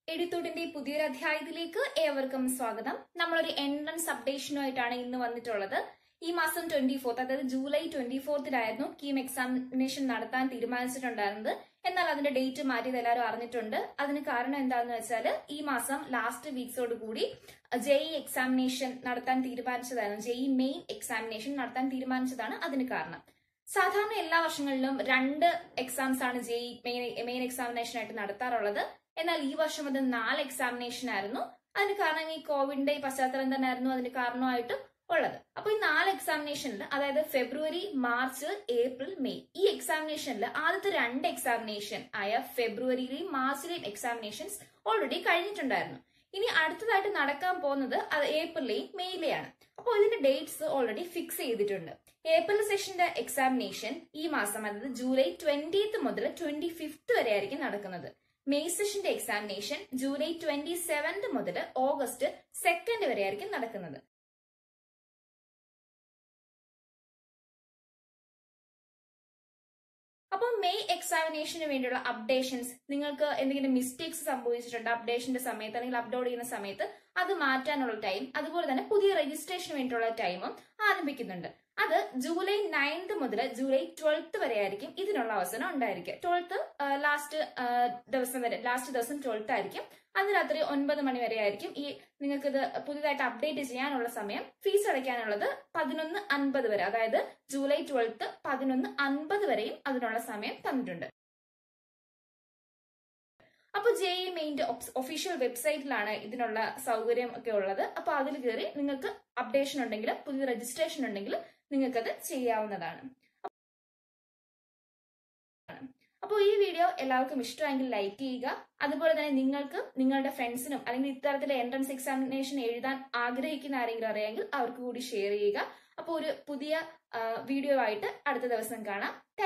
എഴുത്തൂട്ടിന്റെ പുതിയൊരു അധ്യായത്തിലേക്ക് ഏവർക്കും സ്വാഗതം നമ്മളൊരു എൻട്രൻസ് അപ്ഡേഷനുമായിട്ടാണ് ഇന്ന് വന്നിട്ടുള്ളത് ഈ മാസം ട്വന്റി ഫോർത്ത് അതായത് ജൂലൈ ട്വന്റി ഫോർത്തിലായിരുന്നു കീം എക്സാമിനേഷൻ നടത്താൻ തീരുമാനിച്ചിട്ടുണ്ടായിരുന്നത് എന്നാൽ അതിന്റെ ഡേറ്റ് മാറ്റിയത് എല്ലാവരും അറിഞ്ഞിട്ടുണ്ട് അതിന് കാരണം എന്താണെന്ന് വെച്ചാൽ ഈ മാസം ലാസ്റ്റ് വീക്സോട് കൂടി ജെഇ എക്സാമിനേഷൻ നടത്താൻ തീരുമാനിച്ചതായിരുന്നു ജെഇ മെയിൻ എക്സാമിനേഷൻ നടത്താൻ തീരുമാനിച്ചതാണ് അതിന് കാരണം സാധാരണ എല്ലാ വർഷങ്ങളിലും രണ്ട് എക്സാംസ് ആണ് ജെഇ മെയിൻ മെയിൻ എക്സാമിനേഷൻ ആയിട്ട് നടത്താറുള്ളത് എന്നാൽ ഈ വർഷം അത് നാല് എക്സാമിനേഷൻ ആയിരുന്നു അതിന് കാരണം ഈ കോവിഡിന്റെ ഈ പശ്ചാത്തലം തന്നെ ആയിരുന്നു അതിന് കാരണമായിട്ട് ഉള്ളത് അപ്പൊ ഈ നാല് എക്സാമിനേഷനിൽ അതായത് ഫെബ്രുവരി മാർച്ച് ഏപ്രിൽ മെയ് ഈ എക്സാമിനേഷനിൽ ആദ്യത്തെ രണ്ട് എക്സാമിനേഷൻ ആയ ഫെബ്രുവരിയിലെയും മാർച്ചിലെയും എക്സാമിനേഷൻസ് ഓൾറെഡി കഴിഞ്ഞിട്ടുണ്ടായിരുന്നു ഇനി അടുത്തതായിട്ട് നടക്കാൻ പോകുന്നത് അത് ഏപ്രിലെയും മെയ്യിലെയാണ് അപ്പോൾ ഇതിന്റെ ഡേറ്റ്സ് ഓൾറെഡി ഫിക്സ് ചെയ്തിട്ടുണ്ട് ഏപ്രിൽ സെഷന്റെ എക്സാമിനേഷൻ ഈ മാസം അതായത് ജൂലൈ ട്വന്റിത്ത് മുതൽ ട്വന്റി ഫിഫ്ത്ത് വരെ ആയിരിക്കും നടക്കുന്നത് മെയ് സെഷന്റെ എക്സാമിനേഷൻ ജൂലൈ ട്വന്റി സെവൻത് മുതൽ ഓഗസ്റ്റ് സെക്കൻഡ് വരെ ആയിരിക്കും നടക്കുന്നത് അപ്പോൾ മെയ് എക്സാമിനേഷന് വേണ്ടിയുള്ള അപ്ഡേഷൻസ് നിങ്ങൾക്ക് എന്തെങ്കിലും മിസ്റ്റേക്സ് സംഭവിച്ചിട്ടുണ്ട് അപ്ഡേഷന്റെ സമയത്ത് അല്ലെങ്കിൽ അപ്ലോഡ് ചെയ്യുന്ന സമയത്ത് അത് മാറ്റാനുള്ള ടൈം അതുപോലെ തന്നെ പുതിയ രജിസ്ട്രേഷന് വേണ്ടിയുള്ള ടൈമും ആരംഭിക്കുന്നുണ്ട് അത് ജൂലൈ നയൻത് മുതൽ ജൂലൈ ട്വൽത്ത് വരെ ആയിരിക്കും ഇതിനുള്ള അവസരം ഉണ്ടായിരിക്കുക ട്വൽത്ത് ലാസ്റ്റ് ദിവസം വരെ ലാസ്റ്റ് ദിവസം ട്വൽത്ത് ആയിരിക്കും അന്ന് രാത്രി ഒൻപത് മണി വരെ ആയിരിക്കും ഈ നിങ്ങൾക്ക് ഇത് പുതിയതായിട്ട് അപ്ഡേറ്റ് ചെയ്യാനുള്ള സമയം ഫീസ് അടയ്ക്കാനുള്ളത് പതിനൊന്ന് അൻപത് വരെ അതായത് ജൂലൈ ട്വൽത്ത് പതിനൊന്ന് അൻപത് വരെയും അതിനുള്ള സമയം തന്നിട്ടുണ്ട് അപ്പൊ ജെ ഇ മെയിന്റെ ഒഫീഷ്യൽ വെബ്സൈറ്റിലാണ് ഇതിനുള്ള സൗകര്യം ഒക്കെ ഉള്ളത് അപ്പൊ അതിൽ കയറി നിങ്ങൾക്ക് അപ്ഡേഷൻ ഉണ്ടെങ്കിൽ പുതിയ രജിസ്ട്രേഷൻ ഉണ്ടെങ്കിൽ നിങ്ങൾക്കത് ചെയ്യാവുന്നതാണ് അപ്പോൾ ഈ വീഡിയോ എല്ലാവർക്കും ഇഷ്ടമെങ്കിൽ ലൈക്ക് ചെയ്യുക അതുപോലെ തന്നെ നിങ്ങൾക്ക് നിങ്ങളുടെ ഫ്രണ്ട്സിനും അല്ലെങ്കിൽ ഇത്തരത്തിലെ എൻട്രൻസ് എക്സാമിനേഷൻ എഴുതാൻ ആഗ്രഹിക്കുന്ന ആരെങ്കിലും അറിയാമെങ്കിൽ അവർക്ക് കൂടി ഷെയർ ചെയ്യുക അപ്പോൾ ഒരു പുതിയ വീഡിയോ ആയിട്ട് അടുത്ത ദിവസം കാണാം